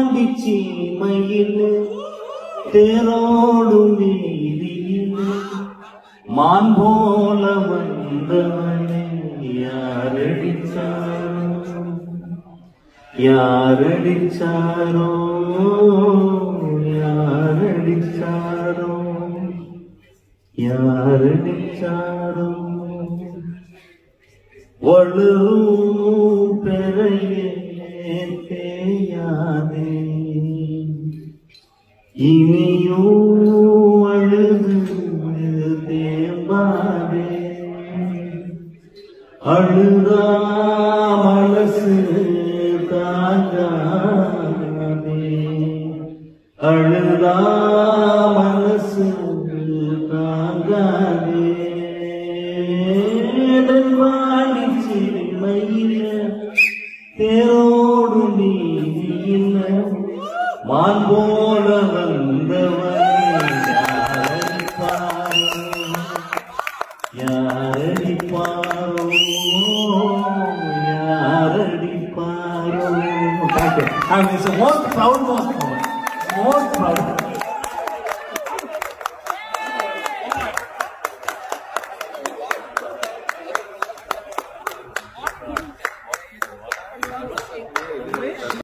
பாண்டி சீமையில் தேரோடும் வீதியில் மான் போல வந்தவனை யாரடிச்சாரோ யாரடிச்சாரோ யாரடிச்சாரோ யாரடிச்சாரோ வளுரும் பெறையே தேயாதே இனியும் அழுது தேம்பாதே அழுதா மனசு தாங்காதே அழுதா மனசு தாங்காதே வாடி சிறுமையில தேரோடு நீதியில மான் போல வந்தவன் யாரடிப்பாரோ யாரடிப்பாரோ And it's the most proud moment.